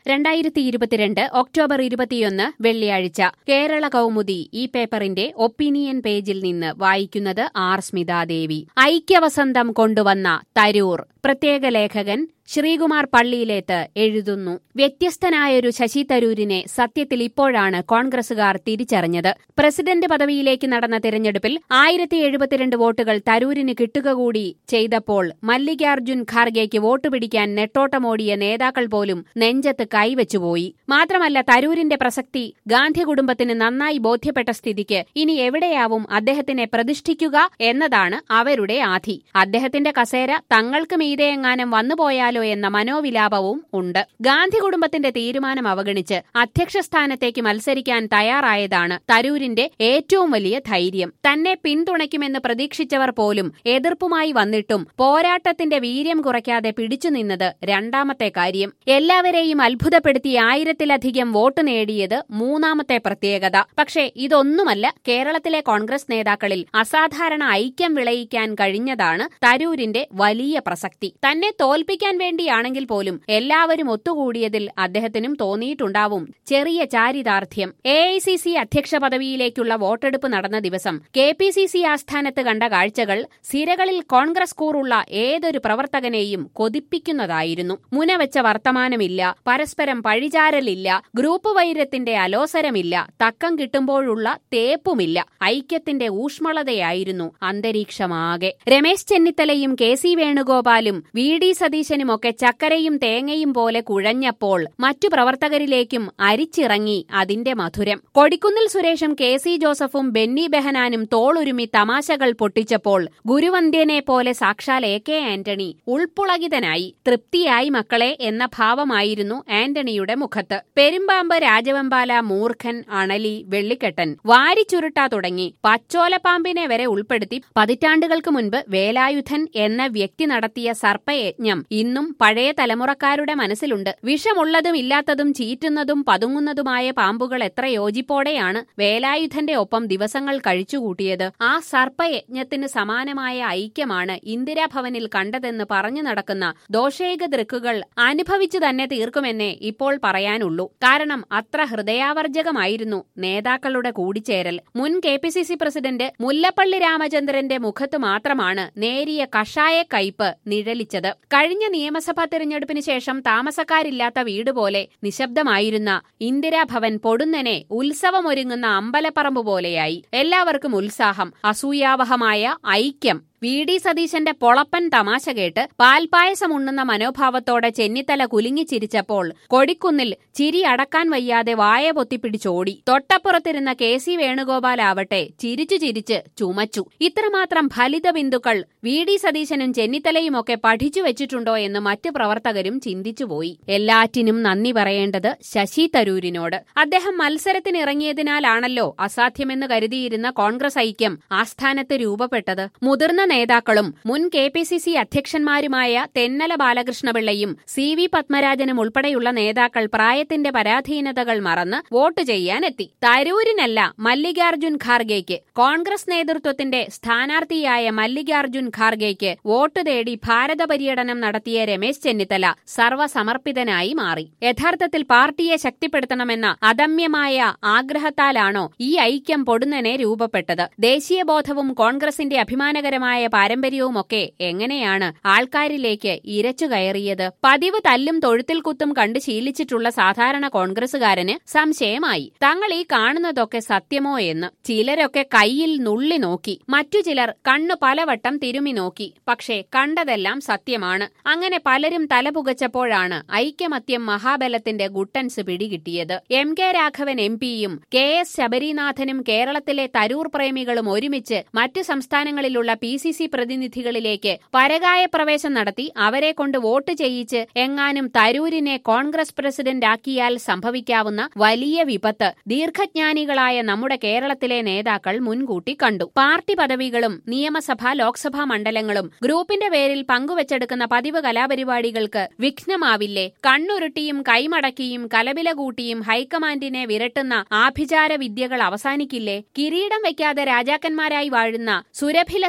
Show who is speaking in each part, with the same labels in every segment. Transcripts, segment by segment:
Speaker 1: രണ്ടായിരത്തി ഇരുപത്തിരണ്ട് ഒക്ടോബർ ഇരുപത്തിയൊന്ന് വെള്ളിയാഴ്ച കേരള കൗമുദി ഈ പേപ്പറിന്റെ ഒപ്പീനിയൻ പേജിൽ നിന്ന് വായിക്കുന്നത് ആർ സ്മിതാദേവി ഐക്യവസന്തം കൊണ്ടുവന്ന തരൂർ പ്രത്യേക ലേഖകൻ ശ്രീകുമാർ പള്ളിയിലേത്ത് എഴുതുന്നു വ്യത്യസ്തനായൊരു ശശി തരൂരിനെ സത്യത്തിൽ ഇപ്പോഴാണ് കോൺഗ്രസുകാർ തിരിച്ചറിഞ്ഞത് പ്രസിഡന്റ് പദവിയിലേക്ക് നടന്ന തിരഞ്ഞെടുപ്പിൽ ആയിരത്തി എഴുപത്തിരണ്ട് വോട്ടുകൾ തരൂരിന് കിട്ടുക കൂടി ചെയ്തപ്പോൾ മല്ലികാർജുൻ ഖാർഗെയ്ക്ക് വോട്ട് പിടിക്കാൻ നെട്ടോട്ടമോടിയ നേതാക്കൾ പോലും നെഞ്ചത്ത് കൈവച്ചുപോയി മാത്രമല്ല തരൂരിന്റെ പ്രസക്തി ഗാന്ധി കുടുംബത്തിന് നന്നായി ബോധ്യപ്പെട്ട സ്ഥിതിക്ക് ഇനി എവിടെയാവും അദ്ദേഹത്തിനെ പ്രതിഷ്ഠിക്കുക എന്നതാണ് അവരുടെ ആധി അദ്ദേഹത്തിന്റെ കസേര തങ്ങൾക്ക് മീതെയെങ്ങാനും വന്നുപോയാലോ എന്ന മനോവിലാപവും ഉണ്ട് ഗാന്ധി കുടുംബത്തിന്റെ തീരുമാനം അവഗണിച്ച് അധ്യക്ഷ സ്ഥാനത്തേക്ക് മത്സരിക്കാൻ തയ്യാറായതാണ് തരൂരിന്റെ ഏറ്റവും വലിയ ധൈര്യം തന്നെ പിന്തുണയ്ക്കുമെന്ന് പ്രതീക്ഷിച്ചവർ പോലും എതിർപ്പുമായി വന്നിട്ടും പോരാട്ടത്തിന്റെ വീര്യം കുറയ്ക്കാതെ പിടിച്ചുനിന്നത് രണ്ടാമത്തെ കാര്യം എല്ലാവരെയും അത്ഭുതപ്പെടുത്തി ആയിരത്തിലധികം വോട്ട് നേടിയത് മൂന്നാമത്തെ പ്രത്യേകത പക്ഷേ ഇതൊന്നുമല്ല കേരളത്തിലെ കോൺഗ്രസ് നേതാക്കളിൽ അസാധാരണ ഐക്യം വിളയിക്കാൻ കഴിഞ്ഞതാണ് തരൂരിന്റെ വലിയ പ്രസക്തി തന്നെ തോൽപ്പിക്കാൻ വേണ്ടിയാണെങ്കിൽ പോലും എല്ലാവരും ഒത്തുകൂടിയതിൽ അദ്ദേഹത്തിനും തോന്നിയിട്ടുണ്ടാവും ചെറിയ ചാരിതാർത്ഥ്യം എ ഐ സി സി അധ്യക്ഷ പദവിയിലേക്കുള്ള വോട്ടെടുപ്പ് നടന്ന ദിവസം കെ പി സി സി ആസ്ഥാനത്ത് കണ്ട കാഴ്ചകൾ സിരകളിൽ കോൺഗ്രസ് കൂറുള്ള ഏതൊരു പ്രവർത്തകനെയും കൊതിപ്പിക്കുന്നതായിരുന്നു മുനവെച്ച വർത്തമാനമില്ല പരസ്പരം പഴിചാരലില്ല ഗ്രൂപ്പ് വൈരത്തിന്റെ അലോസരമില്ല തക്കം കിട്ടുമ്പോഴുള്ള തേപ്പുമില്ല ഐക്യത്തിന്റെ ഊഷ്മളതയായിരുന്നു അന്തരീക്ഷമാകെ രമേശ് ചെന്നിത്തലയും കെ സി വേണുഗോപാലും വി ഡി സതീശനുമൊക്കെ ചക്കരയും തേങ്ങയും പോലെ കുഴഞ്ഞപ്പോൾ മറ്റു പ്രവർത്തകരിലേക്കും അരിച്ചിറങ്ങി അതിന്റെ മധുരം കൊടിക്കുന്നിൽ സുരേഷും കെ സി ജോസഫും ബെന്നി ബെഹനാനും തോളുരുമി തമാശകൾ പൊട്ടിച്ചപ്പോൾ ഗുരുവന്ധ്യനെ പോലെ സാക്ഷാൽ എ കെ ആന്റണി ഉൾപ്പുളകിതനായി തൃപ്തിയായി മക്കളെ എന്ന ഭാവമായിരുന്നു ആന്റണിയുടെ മുഖത്ത് പെരുമ്പാമ്പ് രാജവെമ്പാല മൂർഖൻ അണലി വെള്ളിക്കെട്ടൻ വാരിച്ചുരുട്ടാ തുടങ്ങി പച്ചോലപ്പാമ്പിനെ വരെ ഉൾപ്പെടുത്തി പതിറ്റാണ്ടുകൾക്ക് മുൻപ് വേലായുധൻ എന്ന വ്യക്തി നടത്തിയ സർപ്പയജ്ഞം ഇന്നും പഴയ തലമുറക്കാരുടെ മനസ്സിലുണ്ട് വിഷമുള്ളതും ഇല്ലാത്തതും ചീറ്റുന്നതും പതുങ്ങുന്നതുമായ പാമ്പുകൾ എത്ര യോജിപ്പോടെയാണ് വേലായുധന്റെ ഒപ്പം ദിവസങ്ങൾ കഴിച്ചുകൂട്ടിയത് ആ സർപ്പയജ്ഞത്തിന് സമാനമായ ഐക്യമാണ് ഇന്ദിരാഭവനിൽ കണ്ടതെന്ന് പറഞ്ഞു നടക്കുന്ന ദോഷേക ദൃക്കുകൾ അനുഭവിച്ചു തന്നെ തീർക്കുമെന്നേ ഇപ്പോൾ പറയാനുള്ളൂ കാരണം അത്ര ഹൃദയാവർജകമായിരുന്നു നേതാക്കളുടെ കൂടിച്ചേരൽ മുൻ K P C C president Mullappally രാമചന്ദ്രന്റെ മുഖത്ത് മാത്രമാണ് നേരിയ കഷായ കയ്പ് നിഴലിച്ചത് കഴിഞ്ഞ നിയമസഭാ തെരഞ്ഞെടുപ്പിന് ശേഷം താമസക്കാരില്ലാത്ത വീട് പോലെ നിശബ്ദമായിരുന്ന ഇന്ദിരാഭവൻ പൊടുന്നനെ ഉത്സവമൊരുങ്ങുന്ന അമ്പലപ്പറമ്പ് പോലെയായി എല്ലാവർക്കും ഉത്സാഹം അസൂയാവഹമായ ഐക്യം വി ഡി സതീശന്റെ പൊളപ്പൻ തമാശ കേട്ട് പാൽപായസം ഉണ്ണുന്ന മനോഭാവത്തോടെ ചെന്നിത്തല കുലുങ്ങിച്ചിരിച്ചപ്പോൾ കൊടിക്കുന്നിൽ ചിരി അടക്കാൻ വയ്യാതെ വായ പൊത്തിപ്പിടിച്ചോടി തൊട്ടപ്പുറത്തിരുന്ന കെ സി വേണുഗോപാലാവട്ടെ ചിരിച്ചു ചിരിച്ച് ചുമച്ചു ഇത്രമാത്രം ഫലിത ബിന്ദുക്കൾ വി ഡി സതീശനും ചെന്നിത്തലയുമൊക്കെ പഠിച്ചു വെച്ചിട്ടുണ്ടോ എന്ന് മറ്റു പ്രവർത്തകരും ചിന്തിച്ചുപോയി എല്ലാറ്റിനും നന്ദി പറയേണ്ടത് ശശി തരൂരിനോട് അദ്ദേഹം മത്സരത്തിനിറങ്ങിയതിനാലാണല്ലോ അസാധ്യമെന്ന് കരുതിയിരുന്ന കോൺഗ്രസ് ഐക്യം ആസ്ഥാനത്ത് രൂപപ്പെട്ടത് മുതിർന്ന നേതാക്കളും മുൻ കെ പി സി സി അധ്യക്ഷന്മാരുമായ തെന്നല ബാലകൃഷ്ണപിള്ളയും സി വി പത്മരാജനും ഉൾപ്പെടെയുള്ള നേതാക്കൾ പ്രായത്തിന്റെ പരാധീനതകൾ മറന്ന് വോട്ട് ചെയ്യാനെത്തി തരൂരിനല്ല മല്ലികാർജുൻ ഖാർഗെയ്ക്ക് കോൺഗ്രസ് നേതൃത്വത്തിന്റെ സ്ഥാനാർത്ഥിയായ മല്ലികാർജുൻ ഖാർഗെയ്ക്ക് വോട്ട് തേടി ഭാരത പര്യടനം നടത്തിയ രമേശ് ചെന്നിത്തല സർവ്വസമർപ്പിതനായി മാറി യഥാർത്ഥത്തിൽ പാർട്ടിയെ ശക്തിപ്പെടുത്തണമെന്ന അദമ്യമായ ആഗ്രഹത്താലാണോ ഈ ഐക്യം പൊടുന്നനെ രൂപപ്പെട്ടത് ദേശീയബോധവും കോൺഗ്രസിന്റെ അഭിമാനകരമായ പാരമ്പര്യവുമൊക്കെ എങ്ങനെയാണ് ആൾക്കാരിലേക്ക് ഇരച്ചു കയറിയത് പതിവ് തല്ലും തൊഴുത്തിൽ കുത്തും കണ്ട് ശീലിച്ചിട്ടുള്ള സാധാരണ കോൺഗ്രസുകാരന് സംശയമായി തങ്ങൾ ഈ കാണുന്നതൊക്കെ സത്യമോ എന്ന് ചിലരൊക്കെ കയ്യിൽ നുള്ളി നോക്കി മറ്റു ചിലർ കണ്ണു പലവട്ടം തിരുമി നോക്കി പക്ഷേ കണ്ടതെല്ലാം സത്യമാണ് അങ്ങനെ പലരും തലപുകച്ചപ്പോഴാണ് ഐക്യമത്യം മഹാബലത്തിന്റെ ഗുട്ടൻസ് പിടികിട്ടിയത് എം കെ രാഘവൻ എം പിയും കെ എസ് ശബരിനാഥനും കേരളത്തിലെ തരൂർ പ്രേമികളും ഒരുമിച്ച് മറ്റു സംസ്ഥാനങ്ങളിലുള്ള പി സി സി പ്രതിനിധികളിലേക്ക് പരകായ പ്രവേശം നടത്തി അവരെ കൊണ്ട് വോട്ട് ചെയ്യിച്ച് എങ്ങാനും തരൂരിനെ കോൺഗ്രസ് പ്രസിഡന്റ് ആക്കിയാൽ സംഭവിക്കാവുന്ന വലിയ വിപത്ത് ദീർഘജ്ഞാനികളായ നമ്മുടെ കേരളത്തിലെ നേതാക്കൾ മുൻകൂട്ടി കണ്ടു പാർട്ടി പദവികളും നിയമസഭാ ലോക്സഭാ മണ്ഡലങ്ങളും ഗ്രൂപ്പിന്റെ പേരിൽ പങ്കുവച്ചെടുക്കുന്ന പതിവ് കലാപരിപാടികൾക്ക് വിഘ്നമാവില്ലേ കണ്ണുരുട്ടിയും കൈമടക്കിയും കലപില കൂട്ടിയും ഹൈക്കമാൻഡിനെ വിരട്ടുന്ന ആഭിചാര വിദ്യകൾ അവസാനിക്കില്ലേ കിരീടം വയ്ക്കാതെ രാജാക്കന്മാരായി വാഴുന്ന സുരഭില സുന്ദര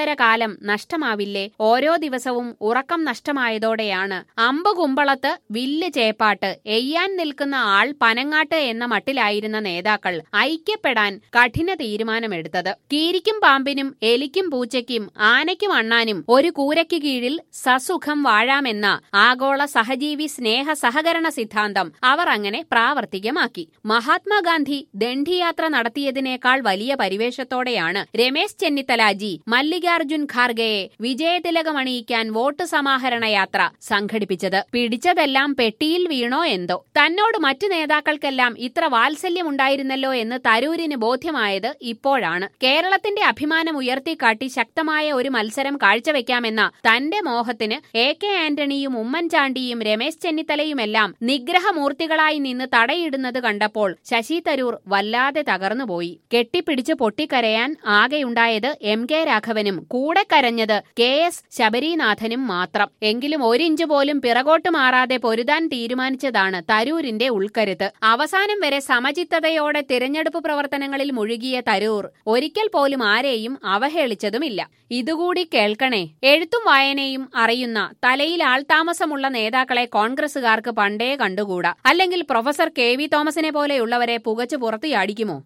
Speaker 1: ഒന്നര കാലം നഷ്ടമാവില്ലേ ഓരോ ദിവസവും ഉറക്കം നഷ്ടമായതോടെയാണ് അമ്പ് കുമ്പളത്ത് വില്ല് ചേപ്പാട്ട് എയ്യാൻ നിൽക്കുന്ന ആൾ പനങ്ങാട്ട് എന്ന മട്ടിലായിരുന്ന നേതാക്കൾ ഐക്യപ്പെടാൻ കഠിന തീരുമാനമെടുത്തത് കീരിക്കും പാമ്പിനും എലിക്കും പൂച്ചയ്ക്കും ആനയ്ക്കും അണ്ണാനും ഒരു കൂരയ്ക്ക് കീഴിൽ സസുഖം വാഴാമെന്ന ആഗോള സഹജീവി സ്നേഹ സഹകരണ സിദ്ധാന്തം അവർ അങ്ങനെ പ്രാവർത്തികമാക്കി മഹാത്മാഗാന്ധി ദണ്ഡിയാത്ര നടത്തിയതിനേക്കാൾ വലിയ പരിവേഷത്തോടെയാണ് രമേശ് ചെന്നിത്തലാജി മല്ലികാർജുൻ ഖാർഗെയെ വിജയതിലകമണിയിക്കാൻ വോട്ട് സമാഹരണ യാത്ര സംഘടിപ്പിച്ചത് പിടിച്ചതെല്ലാം പെട്ടിയിൽ വീണോ എന്തോ തന്നോട് മറ്റു നേതാക്കൾക്കെല്ലാം ഇത്ര വാത്സല്യമുണ്ടായിരുന്നല്ലോ എന്ന് തരൂരിന് ബോധ്യമായത് ഇപ്പോഴാണ് കേരളത്തിന്റെ അഭിമാനം ഉയർത്തിക്കാട്ടി ശക്തമായ ഒരു മത്സരം കാഴ്ചവെക്കാമെന്ന തന്റെ മോഹത്തിന് എ കെ ആന്റണിയും ഉമ്മൻചാണ്ടിയും രമേശ് ചെന്നിത്തലയുമെല്ലാം നിഗ്രഹമൂർത്തികളായി നിന്ന് തടയിടുന്നത് കണ്ടപ്പോൾ ശശി തരൂർ വല്ലാതെ തകർന്നുപോയി കെട്ടിപ്പിടിച്ച് പൊട്ടിക്കരയാൻ ആകെയുണ്ടായത് എം കെ രാഘവനും കൂടെ കരഞ്ഞത് കെ എസ് ശബരീനാഥനും മാത്രം എങ്കിലും ഒരിഞ്ച് പോലും പിറകോട്ട് മാറാതെ പൊരുതാൻ തീരുമാനിച്ചതാണ് തരൂരിന്റെ ഉൾക്കരുത്ത് അവസാനം വരെ സമചിത്തതയോടെ തിരഞ്ഞെടുപ്പ് പ്രവർത്തനങ്ങളിൽ മുഴുകിയ തരൂർ ഒരിക്കൽ പോലും ആരെയും അവഹേളിച്ചതുമില്ല ഇതുകൂടി കേൾക്കണേ എഴുത്തും വായനയും അറിയുന്ന തലയിൽ ആൾതാമസമുള്ള നേതാക്കളെ കോൺഗ്രസുകാർക്ക് പണ്ടേ കണ്ടുകൂടാ അല്ലെങ്കിൽ പ്രൊഫസർ കെ വി തോമസിനെ പോലെയുള്ളവരെ പുകച്ചു പുറത്തു ചാടിക്കുമോ